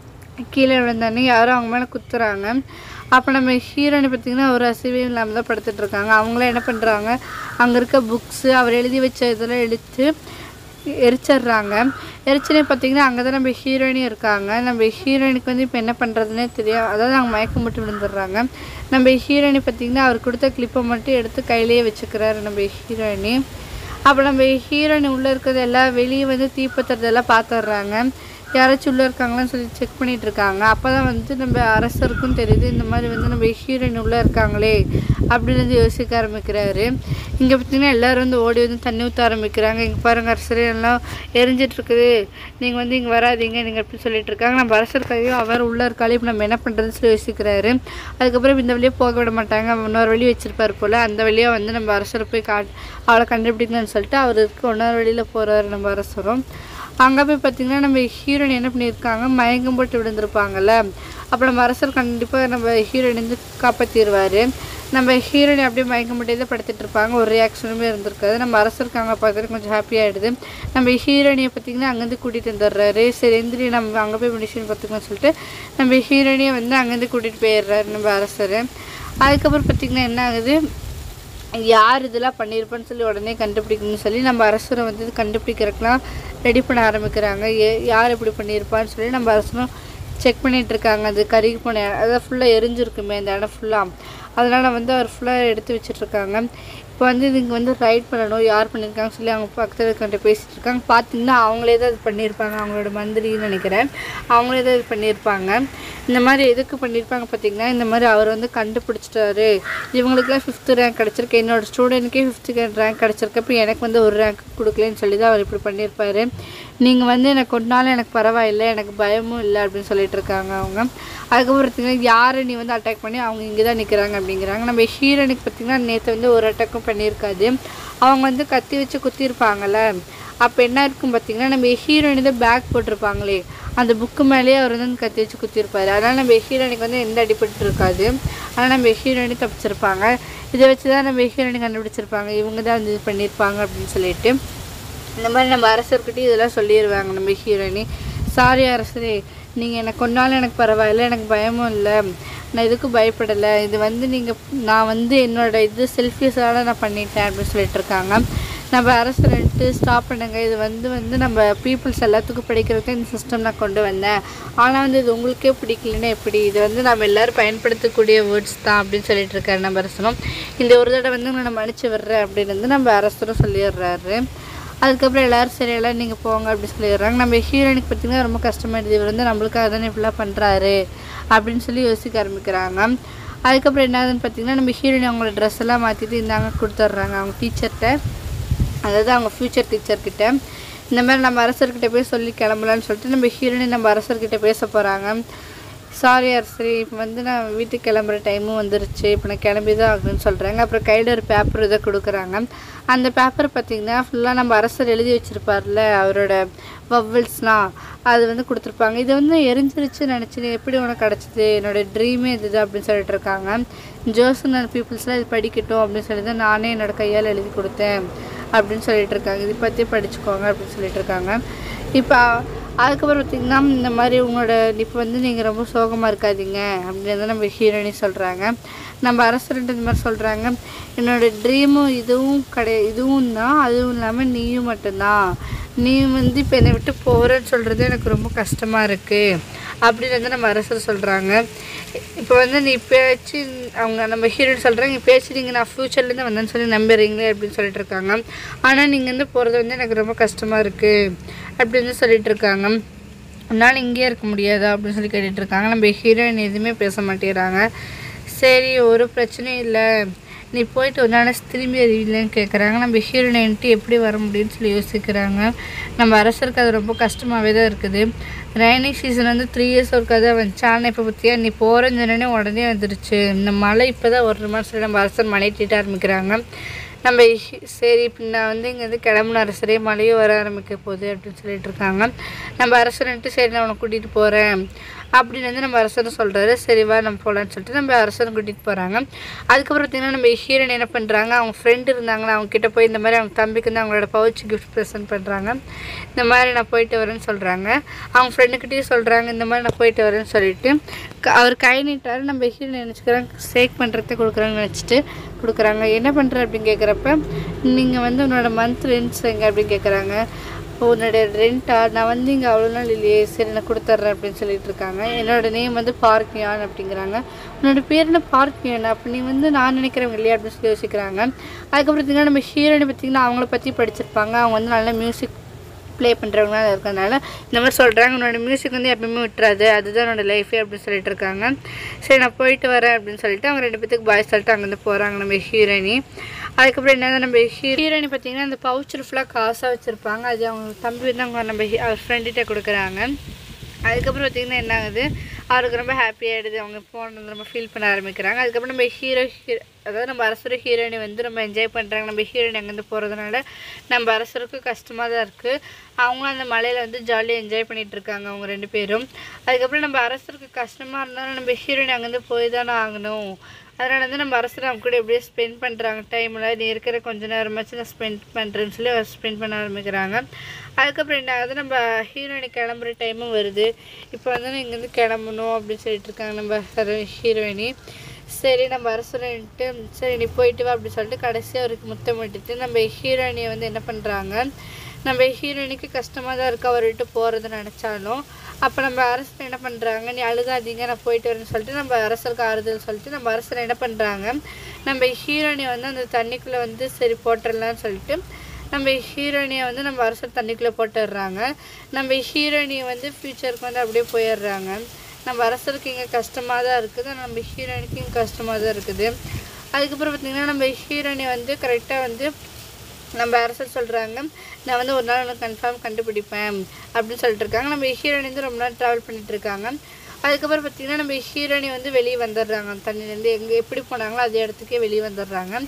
கீழே விழுந்தோடனே யாரும் அவங்க மேலே குத்துறாங்க அப்போ நம்ம ஹீரோயினை பார்த்திங்கன்னா ஒரு அசைவே இல்லாமல் தான் படுத்துட்டு இருக்காங்க அவங்களாம் என்ன பண்ணுறாங்க அங்கே இருக்க புக்ஸு அவர் எழுதி வச்ச இதெல்லாம் எடுத்து எரிச்சிடுறாங்க எரிச்சனே பார்த்தீங்கன்னா அங்கே தான் நம்ம ஹீரோயினும் இருக்காங்க நம்ம ஹீரோயினுக்கு வந்து இப்போ என்ன பண்ணுறதுனே தெரியும் அதாவது அவங்க மயக்கம் மட்டும் விழுந்துடுறாங்க நம்ம ஹீரோயினி பார்த்திங்கன்னா அவர் கொடுத்த கிளிப்பை மட்டும் எடுத்து கையிலேயே வச்சுக்கிறாரு நம்ம ஹீரோயினி அப்போ நம்ம ஹீரோயின் உள்ளே இருக்கிறது எல்லாம் வெளியே வந்து தீப்பத்துறதெல்லாம் பார்த்துடுறாங்க யாராச்சும் உள்ளே இருக்காங்களான்னு சொல்லி செக் பண்ணிட்டு இருக்காங்க அப்போ தான் வந்து நம்ம அரசருக்கும் தெரியுது இந்த மாதிரி வந்து நம்ம ஹீரோயின் உள்ளே இருக்காங்களே அப்படின்னு வந்து யோசிக்க ஆரம்பிக்கிறாரு இங்கே பார்த்தீங்கன்னா எல்லோரும் வந்து ஓடி வந்து தண்ணி ஊற்ற ஆரம்பிக்கிறாங்க இங்கே பாருங்க அரசர் எல்லாம் எரிஞ்சிட்டு இருக்குது நீங்கள் வந்து இங்கே வராதீங்க நீங்கள் அப்படி சொல்லிட்டு இருக்காங்க நம்ம அரசருக்காகவும் அவர் உள்ளே இருக்காளே இப்போ நம்ம என்ன பண்ணுறதுன்னு சொல்லி யோசிக்கிறாரு அதுக்கப்புறம் இந்த வழியாக போக விட மாட்டாங்க இன்னொரு வழி வச்சிருப்பாரு போல் அந்த வழியாக வந்து நம்ம அரசரை போய் காட் அவளை கண்டுபிடிக்கணும்னு சொல்லிட்டு அவருக்கு இன்னொரு வழியில் போகிறாரு நம்ம அரசரும் அங்கே போய் பார்த்தீங்கன்னா நம்ம ஹீரோயின் என்ன பண்ணியிருக்காங்க மயக்கம் போட்டு விழுந்திருப்பாங்கல்ல அப்போ நம்ம அரசர் கண்டிப்பாக நம்ம ஹீரோயின் வந்து காப்பாற்றிடுவார் நம்ம ஹீரோயின் அப்படியே மயக்கம் போட்டே தான் படுத்துட்டு இருப்பாங்க ஒரு ரியாக்ஷனுமே இருந்திருக்காது நம்ம அரசருக்கு அங்கே பார்த்துட்டு கொஞ்சம் ஹாப்பியாகிடுது நம்ம ஹீரோயினியை பார்த்தீங்கன்னா அங்கேருந்து கூட்டிகிட்டு வந்துடுறாரு சரி எந்திரி நம்ம அங்கே போய் மெடிஷன் பார்த்துக்கணும்னு சொல்லிட்டு நம்ம ஹீரோயினியை வந்து அங்கேருந்து கூட்டிகிட்டு போயிடுறாரு நம்ம அரசர் அதுக்கப்புறம் பார்த்திங்கன்னா என்ன ஆகுது யார் இதெல்லாம் பண்ணியிருப்பான்னு சொல்லி உடனே கண்டுபிடிக்கணும்னு சொல்லி நம்ம அரசரை வந்து இது கண்டுபிடிக்கிறதுக்கெலாம் ரெடி பண்ண ஆரம்பிக்கிறாங்க ஏ யார் இப்படி பண்ணியிருப்பான்னு சொல்லி நம்ம அரசரும் செக் பண்ணிட்டு இருக்காங்க அது கருகி போன இடம் அதான் ஃபுல்லாக எரிஞ்சிருக்குமே அந்த இடம் ஃபுல்லாக அதனால் வந்து அவர் ஃபுல்லாக எடுத்து வச்சிட்ருக்காங்க இப்போ வந்து இதுங்க வந்து ரைட் பண்ணணும் யார் பண்ணியிருக்காங்கன்னு சொல்லி அவங்க பக்கத்தில் இருக்கவங்க பேசிட்டு இருக்காங்க பார்த்தீங்கன்னா அவங்களே தான் இது பண்ணியிருப்பாங்க அவங்களோட மந்திரின்னு நினைக்கிறேன் அவங்களே தான் இது பண்ணியிருப்பாங்க இந்த மாதிரி எதுக்கு பண்ணியிருப்பாங்க பார்த்தீங்கன்னா இந்த மாதிரி அவர் வந்து கண்டுபிடிச்சிட்டாரு இவங்களுக்குலாம் ஃபிஃப்த்து ரேங்க் கிடச்சிருக்கு என்னோட ஸ்டூடெண்ட்க்கே ஃபிஃப்த்து ரேங்க் கிடச்சிருக்கப்ப எனக்கு வந்து ஒரு ரேங்க் கொடுக்கலன்னு சொல்லி தான் அவர் இப்படி பண்ணியிருப்பாரு நீங்கள் வந்து எனக்கு கொண்டாலும் எனக்கு பரவாயில்லை எனக்கு பயமும் இல்லை அப்படின்னு சொல்லிட்டு இருக்காங்க அவங்க அதுக்கப்புறம் பார்த்தீங்கன்னா யாரை நீ வந்து அட்டாக் பண்ணி அவங்க இங்கே தான் நிற்கிறாங்க அப்படிங்கிறாங்க நம்ம ஹீரோனுக்கு பார்த்தீங்கன்னா நேற்று வந்து ஒரு அட்டாக்கும் பண்ணியிருக்காது அவங்க வந்து கத்தி வச்சு குத்திருப்பாங்கல்ல அப்போ என்ன இருக்கும் பார்த்தீங்கன்னா நம்ம ஹீரோயினி தான் பேக் போட்டிருப்பாங்களே அந்த புக்கு மேலேயே அவர் வந்து கத்தி வச்சு குத்திருப்பாரு அதனால் நம்ம ஹீரோயினுக்கு வந்து எந்த அடிபட்டு இருக்காது ஆனால் நம்ம ஹீரோயினி தப்பிச்சிருப்பாங்க இதை வச்சு தான் நம்ம ஹீரோயினி கண்டுபிடிச்சிருப்பாங்க இவங்க தான் வந்து இது பண்ணியிருப்பாங்க அப்படின்னு சொல்லிட்டு இந்த மாதிரி நம்ம அரசர்கிட்டயும் இதெல்லாம் சொல்லிடுவாங்க நம்ம ஹீரோயினி சாரி அரசரே நீங்கள் என்னை கொன்னாலும் எனக்கு பரவாயில்ல எனக்கு பயமும் இல்லை நான் எதுக்கும் பயப்படலை இது வந்து நீங்கள் நான் வந்து என்னோட இது செல்ஃபிஸால் நான் பண்ணிட்டேன் அப்படின்னு சொல்லிட்டு இருக்காங்க நம்ம அரசர்ட்டு ஸ்டாப் பண்ணுங்க இது வந்து வந்து நம்ம பீப்புள்ஸ் எல்லாத்துக்கும் படிக்கிறதுக்கு இந்த சிஸ்டம் நான் கொண்டு வந்தேன் ஆனால் வந்து இது உங்களுக்கே பிடிக்கலன்னா எப்படி இது வந்து நம்ம எல்லோரும் பயன்படுத்தக்கூடிய வேர்ட்ஸ் தான் அப்படின்னு சொல்லிட்டு இருக்காரு நம்ம அரசனும் இந்த ஒரு தடவை வந்து நான் மன்னிச்சு விடுறேன் அப்படின்னு வந்து நம்ம அரசரும் சொல்லிடுறாரு அதுக்கப்புறம் எல்லோரும் சரி எல்லாம் நீங்கள் போங்க அப்படின்னு சொல்லிடுறாங்க நம்ம ஹீரோயினுக்கு பார்த்தீங்கன்னா ரொம்ப கஷ்டமாயிடுது இவர் வந்து நம்மளுக்காக தானே இப்படிலாம் பண்ணுறாரு அப்படின்னு சொல்லி யோசிக்க ஆரம்பிக்கிறாங்க அதுக்கப்புறம் என்ன ஆகுதுன்னு பார்த்தீங்கன்னா நம்ம ஹீரோயின் அவங்களோட ட்ரெஸ் எல்லாம் மாற்றிட்டு இந்தாங்க கொடுத்துட்றாங்க அவங்க டீச்சர்கிட்ட அதாவது அவங்க ஃப்யூச்சர் டீச்சர்கிட்ட இந்த மாதிரி நம்ம அரசர்கிட்ட போய் சொல்லி கிளம்பலான்னு சொல்லிட்டு நம்ம ஹீரோயினி நம்ம அரசர்கிட்ட பேச போகிறாங்க சாரி அரசரி இப்போ வந்து நான் வீட்டுக்கு கிளம்புற டைமும் வந்துருச்சு இப்போ நான் கிளம்பி தான் ஆகணும்னு சொல்கிறாங்க அப்புறம் கையில் ஒரு பேப்பர் இதை கொடுக்குறாங்க அந்த பேப்பர் பார்த்திங்கன்னா ஃபுல்லாக நம்ம அரசர் எழுதி வச்சுருப்பார்ல அவரோட வவ்வல்ஸ்லாம் அது வந்து கொடுத்துருப்பாங்க இது வந்து எரிஞ்சிருச்சு நினச்சி எப்படி உனக்கு கிடச்சிது என்னோட ட்ரீமே இதுதான் அப்படின்னு சொல்லிட்டு இருக்காங்க ஜோசன் பீப்புள்ஸ்லாம் இது படிக்கட்டும் அப்படின்னு சொல்லி தான் நானே என்னோட கையால் எழுதி கொடுத்தேன் அப்படின்னு சொல்லிட்டு இருக்காங்க இதை பற்றி படிச்சுக்கோங்க அப்படின்னு சொல்லிட்டு இருக்காங்க இப்போ அதுக்கப்புறம் பார்த்திங்கன்னா இந்த மாதிரி உங்களோட இப்போ வந்து நீங்கள் ரொம்ப சோகமாக இருக்காதீங்க அப்படின்னு தான் நம்ம ஹீரோயினி சொல்கிறாங்க நம்ம அரசர்கிட்ட இந்த மாதிரி சொல்கிறாங்க என்னோட ட்ரீமும் இதுவும் கிடையாது இதுவும் தான் அதுவும் இல்லாமல் நீயும் மட்டும்தான் நீ வந்து இப்போ என்னை விட்டு போகிறேன்னு சொல்கிறது எனக்கு ரொம்ப கஷ்டமாக இருக்குது அப்படின்னு வந்து நம்ம அரசர் சொல்கிறாங்க இப்போ வந்து நீ பேச்சு அவங்க நம்ம ஹீரோயின் சொல்கிறாங்க பேச்சு நீங்கள் நான் ஃப்யூச்சர்லேருந்து வந்தேன்னு சொல்லி நம்புறீங்களே அப்படின்னு சொல்லிட்டு இருக்காங்க ஆனால் நீங்கள் வந்து போகிறது வந்து எனக்கு ரொம்ப கஷ்டமாக இருக்குது அப்படின்னு சொல்லிட்டு இருக்காங்க உன்னால் இங்கேயே இருக்க முடியாதா அப்படின்னு சொல்லி கேட்டுட்டு இருக்காங்க நம்ம ஹீரோயின் எதுவுமே பேச மாட்டேங்கிறாங்க சரி ஒரு பிரச்சனையும் இல்லை நீ போயிட்டு ஒரு நாள் திரும்பி அறிவில்லைன்னு கேட்குறாங்க நம்ம ஹீரோயின்ட்டு எப்படி வர முடியும்னு சொல்லி யோசிக்கிறாங்க நம்ம அரசருக்கு அது ரொம்ப கஷ்டமாகவே தான் இருக்குது ரைனி சீசன் வந்து த்ரீ இயர்ஸ் ஒருக்கா தான் வந்துச்சு ஆனால் இப்போ பார்த்தியா நீ போகிறேன்னு சொன்னோடனே உடனே வந்துருச்சு இந்த மழை இப்போ தான் ஒரு மாதிரி சொல்லி நம்ம அரசர் மழை தீட்ட ஆரம்பிக்கிறாங்க நம்ம ஹி- சரி இப்போ நான் வந்து இங்கே வந்து கிளம்புன அரசரே மழையும் வர ஆரம்பிக்க போகுது அப்படின்னு சொல்லிட்டு இருக்காங்க நம்ம அரசர்ன்ட்டு சரி நான் உன்னை கூட்டிகிட்டு போகிறேன் அப்படின்னு வந்து நம்ம அரசரும் சொல்கிறாரு சரி வா நம்ம போகலான்னு சொல்லிட்டு நம்ம அரசரும் கூட்டிகிட்டு போகிறாங்க அதுக்கப்புறம் பார்த்திங்கன்னா நம்ம ஹீரோயின் என்ன பண்ணுறாங்க அவங்க ஃப்ரெண்டு இருந்தாங்களா அவங்க கிட்ட போய் இந்த மாதிரி அவங்க தம்பிக்கு வந்து அவங்களோட பவுச் கிஃப்ட் ப்ரெசென்ட் பண்ணுறாங்க இந்த மாதிரி நான் போயிட்டு வரேன்னு சொல்கிறாங்க அவங்க ஃப்ரெண்டுக்கிட்டேயும் சொல்கிறாங்க இந்த மாதிரி நான் போயிட்டு வரேன்னு சொல்லிட்டு க- அவர் கை நீட்டாரு நம்ம ஹீரோயின் நினச்சிக்கிறாங்க ஷேக் பண்ணுறதுக்கு கொடுக்குறாங்கன்னு நினச்சிட்டு கொடுக்குறாங்க என்ன பண்ணுற அப்படின்னு கேட்குறப்ப நீங்கள் வந்து உன்னோட மந்த் ரெண்ட்ஸ் எங்கே அப்படின்னு கேட்குறாங்க உன்னோட ரெண்டா நான் வந்து இங்கே அவ்வளோ நாள் இல்லையே சரி நான் கொடுத்துட்றேன் அப்படின்னு சொல்லிட்டு இருக்காங்க என்னோட நேம் வந்து பார்க்கியான் அப்படிங்கிறாங்க உன்னோட பேர் என்ன பார்க்கியான் அப்போ நீ வந்து நான் நினைக்கிறவங்க இல்லையா அப்படின்னு சொல்லி யோசிக்கிறாங்க அதுக்கப்புறம் பார்த்தீங்கன்னா நம்ம ஹீரோயினை பார்த்தீங்கன்னா அவங்கள பற்றி படிச்சிருப்பாங்க அவங்க வந்து நல்ல மியூசிக் ப்ளே பண்ணுறவங்களா இருக்கிறதுனால இந்த மாதிரி சொல்கிறாங்க உன்னோட மியூசிக் வந்து எப்பயுமே விட்டுறாது அதுதான் என்னோட லைஃபே அப்படின்னு சொல்லிட்டு இருக்காங்க சரி நான் போயிட்டு வரேன் அப்படின்னு சொல்லிட்டு அவங்க ரெண்டு பேத்துக்கு பாய் சொல்லிட்டு அங்கேருந்து போகிறாங்க நம்ம ஹீரோயினி அதுக்கப்புறம் என்ன நம்ம ஹீரோயினி பார்த்தீங்கன்னா அந்த பவுச்சர் ஃபுல்லாக காசாக வச்சுருப்பாங்க அது அவங்க தம்பி வந்து அவங்க நம்ம ஹீ- அவர் ஃப்ரெண்டுகிட்ட கொடுக்குறாங்க அதுக்கப்புறம் பார்த்திங்கன்னா என்ன ஆகுது அவருக்கு ரொம்ப ஹாப்பி ஆகிடுது அவங்க போனது ரொம்ப ஃபீல் பண்ண ஆரம்பிக்கிறாங்க அதுக்கப்புறம் நம்ம ஹீரோ அதாவது நம்ம அரசர் ஹீரோயினி வந்து ரொம்ப என்ஜாய் பண்ணுறாங்க நம்ம ஹீரோயின் அங்கேருந்து போகிறதுனால நம்ம அரசருக்கு கஷ்டமாக தான் இருக்குது அவங்களும் அந்த மலையில் வந்து ஜாலியாக என்ஜாய் பண்ணிட்டு இருக்காங்க அவங்க ரெண்டு பேரும் அதுக்கப்புறம் நம்ம அரசருக்கு கஷ்டமாக இருந்தாலும் நம்ம ஹீரோயின் அங்கேருந்து போய் தானே ஆகணும் அதனால வந்து நம்ம அரசர் அவங்க கூட எப்படியே ஸ்பெண்ட் பண்ணுறாங்க டைமில் நீ இருக்கிற கொஞ்ச நேரமாச்சும் நான் ஸ்பெண்ட் பண்ணுறேன்னு சொல்லி ஸ்பெண்ட் பண்ண ஆரம்பிக்கிறாங்க அதுக்கப்புறம் என்ன ஆகுது நம்ம ஹீரோயினி கிளம்புற டைமும் வருது இப்போ வந்து இங்கேருந்து கிளம்பணும் அப்படின்னு சொல்லிட்டு இருக்காங்க நம்ம ஹீரோயினி சரி நம்ம அரசரன்ட்டு சரி நீ போயிட்டு வா அப்படின்னு சொல்லிட்டு கடைசியாக அவருக்கு முத்தமிட்டுட்டு நம்ம ஹீரோயினியை வந்து என்ன பண்ணுறாங்க நம்ம ஹீரோயினுக்கு கஷ்டமாக தான் இருக்குது அவர் விட்டு போகிறது நினச்சாலும் அப்போ நம்ம அரசர் என்ன பண்ணுறாங்க நீ அழுகாதீங்க நான் போயிட்டு வரேன்னு சொல்லிட்டு நம்ம அரசருக்கு ஆறுதல் சொல்லிட்டு நம்ம அரசர் என்ன பண்ணுறாங்க நம்ம ஹீரோயினை வந்து அந்த தண்ணிக்குள்ளே வந்து சரி போட்டுடலான்னு சொல்லிட்டு நம்ம ஹீரோயினியை வந்து நம்ம அரசர் தண்ணிக்குள்ளே போட்டுடுறாங்க நம்ம ஹீரோயினியை வந்து ஃப்யூச்சருக்கு வந்து அப்படியே போயிடுறாங்க நம்ம அரசருக்கு இங்கே கஷ்டமாக தான் இருக்குது நம்ம ஹீரோயினுக்கு இங்கே கஷ்டமாக தான் இருக்குது அதுக்கப்புறம் பார்த்திங்கன்னா நம்ம ஹீரோயினை வந்து கரெக்டாக வந்து நம்ம அரசர் சொல்கிறாங்க நான் வந்து ஒரு நாள் எனக்கு கன்ஃபார்ம் கண்டுபிடிப்பேன் அப்படின்னு சொல்லிட்டு இருக்காங்க நம்ம ஹீரோயின் வந்து ரொம்ப நாள் ட்ராவல் பண்ணிட்டு இருக்காங்க அதுக்கப்புறம் பார்த்திங்கன்னா நம்ம ஹீரோயினி வந்து வெளியே வந்துடுறாங்க தண்ணிலேருந்து எங்கே எப்படி போனாங்களோ அதே இடத்துக்கே வெளியே வந்துடுறாங்க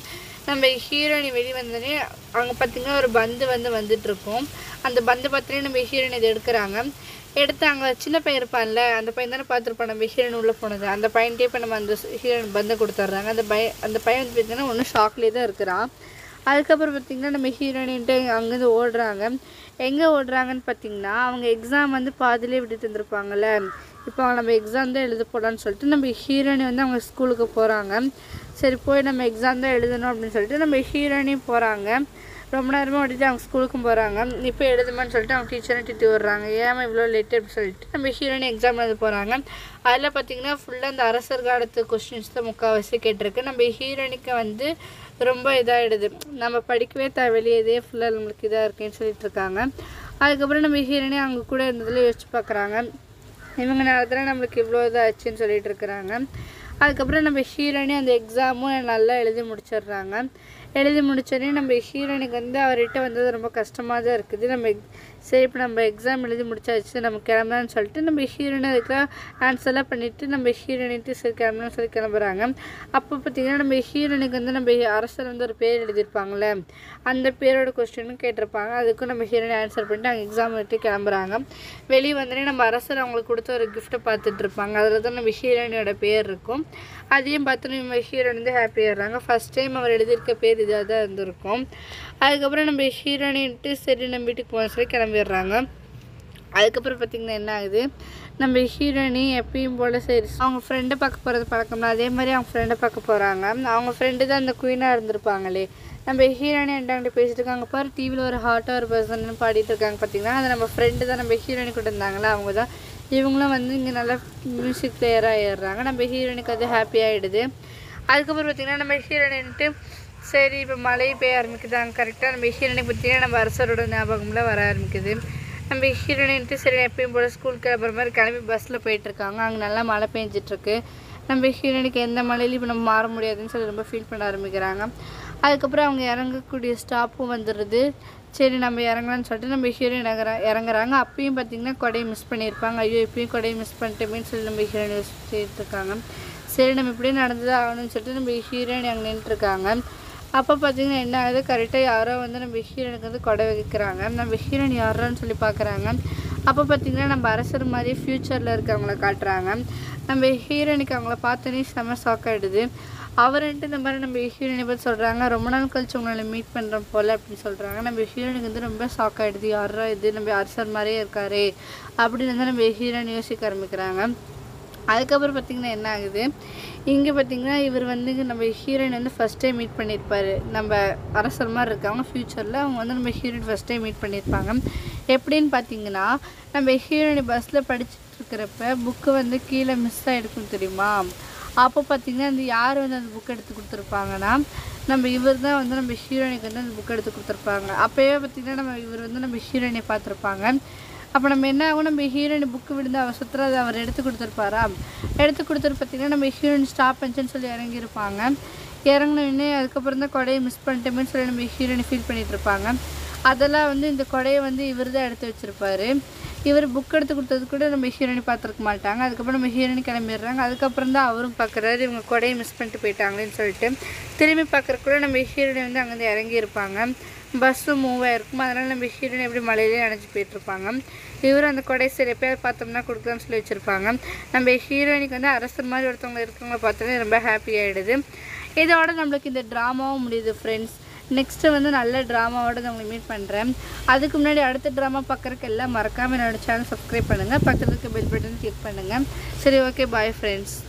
நம்ம ஹீரோயினி வெளியே வந்தோடனே அங்கே பார்த்தீங்கன்னா ஒரு பந்து வந்து வந்துட்டு இருக்கும் அந்த பந்து பார்த்தோன்னே நம்ம ஹீரோயின் இதை எடுக்கிறாங்க எடுத்து அங்கே சின்ன பையன் இருப்பான்ல அந்த பையன் தானே பார்த்துருப்பான் நம்ம ஹீரோயின் உள்ளே போனது அந்த பையன்ட்டே இப்போ நம்ம அந்த ஹீரோயின் பந்தை கொடுத்துட்றாங்க அந்த பய அந்த பையன் வந்து பார்த்தீங்கன்னா ஒன்றும் ஷாக்லேயே தான் இருக்கிறான் அதுக்கப்புறம் பார்த்திங்கன்னா நம்ம ஹீரோயின்ட்டு அங்கேருந்து ஓடுறாங்க எங்கே ஓடுறாங்கன்னு பார்த்தீங்கன்னா அவங்க எக்ஸாம் வந்து பாதியிலே விட்டு தந்துருப்பாங்கல்ல இப்போ அவங்க நம்ம எக்ஸாம் தான் எழுத போகலான்னு சொல்லிட்டு நம்ம ஹீரோயின் வந்து அவங்க ஸ்கூலுக்கு போகிறாங்க சரி போய் நம்ம எக்ஸாம் தான் எழுதணும் அப்படின்னு சொல்லிட்டு நம்ம ஹீரோயினையும் போகிறாங்க ரொம்ப நேரமாக ஓடிட்டு அவங்க ஸ்கூலுக்கும் போகிறாங்க இப்போ எழுதுமான்னு சொல்லிட்டு அவங்க டீச்சரும் திட்டி விடுறாங்க ஏமா இவ்வளோ லேட்டு அப்படின்னு சொல்லிட்டு நம்ம ஹீரோயின் எக்ஸாம் எழுத போகிறாங்க அதில் பார்த்தீங்கன்னா ஃபுல்லாக அந்த அரசர் காலத்து கொஸ்டின்ஸ் தான் முக்கால்வாசி கேட்டிருக்கு நம்ம ஹீரோயினுக்கு வந்து ரொம்ப இதாகிடுது நம்ம படிக்கவே தேவையில்லையே இதே ஃபுல்லாக நம்மளுக்கு இதாக இருக்குன்னு சொல்லிட்டு இருக்காங்க அதுக்கப்புறம் நம்ம ஹீரோயினே அவங்க கூட இருந்ததில் யோசிச்சு பார்க்குறாங்க இவங்க நேரத்தில் நம்மளுக்கு இவ்வளோ இதாச்சுன்னு சொல்லிட்டு இருக்கிறாங்க அதுக்கப்புறம் நம்ம ஹீரோயினே அந்த எக்ஸாமும் நல்லா எழுதி முடிச்சிடுறாங்க எழுதி முடிச்சோடனே நம்ம ஹீரோயினுக்கு வந்து அவர்கிட்ட வந்தது ரொம்ப கஷ்டமாக தான் இருக்குது நம்ம ex- சரி இப்போ நம்ம எக்ஸாம் எழுதி முடிச்சாச்சு நம்ம கிளம்பலான்னு சொல்லிட்டு நம்ம ஹீரோயின் அதுக்கெலாம் ஆன்சர்லாம் பண்ணிவிட்டு நம்ம ஹீரோயினிட்டு சரி கிளம்பலாம்னு சொல்லி கிளம்புறாங்க அப்போ பார்த்தீங்கன்னா நம்ம ஹீரோயினுக்கு வந்து நம்ம அரசர் வந்து ஒரு பேர் எழுதியிருப்பாங்களே அந்த பேரோட கொஸ்டினும் கேட்டிருப்பாங்க அதுக்கும் நம்ம ஹீரோயின் ஆன்சர் பண்ணிட்டு அங்கே எக்ஸாம் விட்டு கிளம்புறாங்க வெளியே வந்தோடனே நம்ம அரசர் அவங்களுக்கு கொடுத்த ஒரு கிஃப்ட்டை பார்த்துட்டு இருப்பாங்க அதில் தான் நம்ம ஹீரோயினோட பேர் இருக்கும் அதையும் பார்த்து நம்ம ஹீரோயின் வந்து ஹாப்பியாகிறாங்க ஃபஸ்ட் டைம் அவர் எழுதியிருக்க பேர் இதாக தான் இருந்திருக்கும் அதுக்கப்புறம் நம்ம ஹீரோயின்ட்டு சரி நம்ம வீட்டுக்கு போக சொல்லி கிளம்பிடுறாங்க அதுக்கப்புறம் பார்த்திங்கன்னா என்ன ஆகுது நம்ம ஹீரோயினி எப்பயும் போல் சரி அவங்க ஃப்ரெண்டை பார்க்க போகிறது பழக்கம்னா அதே மாதிரி அவங்க ஃப்ரெண்டை பார்க்க போகிறாங்க அவங்க ஃப்ரெண்டு தான் அந்த குயினாக இருந்திருப்பாங்களே நம்ம ஹீரோயினி என்கிட்ட பேசிட்டு இருக்காங்க பாரு டிவியில் ஒரு ஹாட்டாக ஒரு பர்சன் பாடிட்டு இருக்காங்க பார்த்தீங்கன்னா அது நம்ம ஃப்ரெண்டு தான் நம்ம ஹீரோயினி கூட இருந்தாங்களா அவங்க தான் இவங்களும் வந்து இங்கே நல்லா மியூசிக் பிளேயராக ஏறுறாங்க நம்ம ஹீரோயினுக்கு அது ஹாப்பி ஆகிடுது அதுக்கப்புறம் பார்த்திங்கன்னா நம்ம ஹீரோயின்ட்டு சரி இப்போ மழை பெய்ய ஆரம்பிக்குதாங்க கரெக்டாக நம்ம ஹீரோயினுக்கு பார்த்தீங்கன்னா நம்ம அரசரோட ஞாபகம்லாம் வர ஆரம்பிக்குது நம்ம ஹீரோயின்ட்டு சரி எப்பயும் போல் ஸ்கூல் கிளம்புற மாதிரி கிளம்பி பஸ்ஸில் போயிட்டுருக்காங்க அங்கே நல்லா மழை பெஞ்சிட்ருக்கு நம்ம ஹீரோயினுக்கு எந்த மழையிலையும் இப்போ நம்ம மாற முடியாதுன்னு சொல்லி ரொம்ப ஃபீல் பண்ண ஆரம்பிக்கிறாங்க அதுக்கப்புறம் அவங்க இறங்கக்கூடிய ஸ்டாப்பும் வந்துடுது சரி நம்ம இறங்கலாம்னு சொல்லிட்டு நம்ம ஹீரோயின் இறங்குற இறங்குறாங்க அப்பயும் பார்த்தீங்கன்னா கொடையை மிஸ் பண்ணியிருப்பாங்க ஐயோ இப்பயும் கொடையை மிஸ் பண்ணிட்டோமேன்னு சொல்லி நம்ம ஹீரோயின் யோசிச்சுட்டு இருக்காங்க சரி நம்ம இப்படியே நடந்து தான் ஆகணும்னு சொல்லிட்டு நம்ம ஹீரோயின் அங்கே நின்றுருக்காங்க அப்போ பார்த்தீங்கன்னா என்ன ஆகுது கரெக்டாக யாரோ வந்து நம்ம ஹீரோனுக்கு வந்து கொடை வைக்கிறாங்க நம்ம ஹீரோயின் யாரோன்னு சொல்லி பார்க்குறாங்க அப்போ பார்த்தீங்கன்னா நம்ம அரசர் மாதிரி ஃப்யூச்சரில் இருக்கவங்கள காட்டுறாங்க நம்ம ஹீரோனுக்கு அவங்கள பார்த்தோன்னே செம்ம ஷாக் ஆகிடுது அவர்ன்ட்டு இந்த மாதிரி நம்ம ஹீரோயினை பற்றி சொல்கிறாங்க ரொம்ப நாள் கழிச்சு உங்களை மீட் பண்ணுறோம் போல் அப்படின்னு சொல்கிறாங்க நம்ம ஹீரோயினுக்கு வந்து ரொம்ப ஷாக் ஆகிடுது யாரா இது நம்ம அரசர் மாதிரியே இருக்காரே அப்படின்னு வந்து நம்ம ஹீரோயின் யோசிக்க ஆரம்பிக்கிறாங்க அதுக்கப்புறம் பார்த்திங்கன்னா என்ன ஆகுது இங்கே பார்த்திங்கன்னா இவர் வந்து நம்ம ஹீரோயின் வந்து ஃபஸ்ட் டைம் மீட் பண்ணியிருப்பார் நம்ம அரசர் மாதிரி இருக்காங்க ஃப்யூச்சரில் அவங்க வந்து நம்ம ஹீரோயின் ஃபஸ்ட் டைம் மீட் பண்ணியிருப்பாங்க எப்படின்னு பார்த்தீங்கன்னா நம்ம ஹீரோயின் பஸ்ஸில் படிச்சுட்டு இருக்கிறப்ப புக்கு வந்து கீழே மிஸ் ஆகிருக்கும் தெரியுமா அப்போ பார்த்தீங்கன்னா அந்த யார் வந்து அந்த புக் எடுத்து கொடுத்துருப்பாங்கன்னா நம்ம இவர் தான் வந்து நம்ம ஹீரோயினுக்கு வந்து அந்த புக் எடுத்து கொடுத்துருப்பாங்க அப்போயே பார்த்தீங்கன்னா நம்ம இவர் வந்து நம்ம ஹீரோயினை பார்த்துருப்பாங்க அப்போ நம்ம என்ன ஆகும் நம்ம ஹீரோயின் புக்கு விழுந்து அவசரத்தில் அதை அவர் எடுத்து கொடுத்துருப்பாரா எடுத்து கொடுத்துட்டு பார்த்தீங்கன்னா நம்ம ஹீரோயின் ஸ்டாப் பண்ணிச்சுன்னு சொல்லி இறங்கியிருப்பாங்க இறங்கினோடனே அதுக்கப்புறம் தான் கொடையை மிஸ் பண்ணிட்டோமேன்னு சொல்லி நம்ம ஹீரோயின் ஃபீல் பண்ணிட்டு இருப்பாங்க அதெல்லாம் வந்து இந்த கொடையை வந்து இவர் தான் எடுத்து வச்சுருப்பாரு இவர் புக் எடுத்து கொடுத்தது கூட நம்ம ஹீரோயினி பார்த்துருக்க மாட்டாங்க அதுக்கப்புறம் நம்ம ஹீரோயினி கிளம்பிடுறாங்க அதுக்கப்புறம் தான் அவரும் பார்க்குறாரு இவங்க கொடையை மிஸ் பண்ணிட்டு போயிட்டாங்களேன்னு சொல்லிட்டு திரும்பி பார்க்குறக்குள்ள நம்ம ஹீரோயினி வந்து அங்கேருந்து இறங்கியிருப்பாங்க பஸ்ஸும் மூவ் ஆயிருக்கும் அதனால் நம்ம ஹீரோயின் எப்படி மலையிலே அணைஞ்சு போயிட்டுருப்பாங்க இவரும் அந்த கொடை சரி எப்பயாவது பார்த்தோம்னா கொடுக்கலாம்னு சொல்லி வச்சுருப்பாங்க நம்ம ஹீரோயினுக்கு வந்து அரசர் மாதிரி ஒருத்தவங்க இருக்கவங்கள பார்த்தோன்னே ரொம்ப ஹாப்பி ஆகிடுது இதோட நம்மளுக்கு இந்த ட்ராமாவும் முடியுது ஃப்ரெண்ட்ஸ் நெக்ஸ்ட்டு வந்து நல்ல ட்ராமாவோட நான் உங்களை மீட் பண்ணுறேன் அதுக்கு முன்னாடி அடுத்த ட்ராமா பார்க்குறக்கு எல்லாம் மறக்காமல் என்னோட சேனல் சப்ஸ்கிரைப் பண்ணுங்கள் பக்கத்தில் இருக்க பெல் பட்டன் கிளிக் பண்ணுங்கள் சரி ஓகே பாய் ஃப்ரெண்ட்ஸ்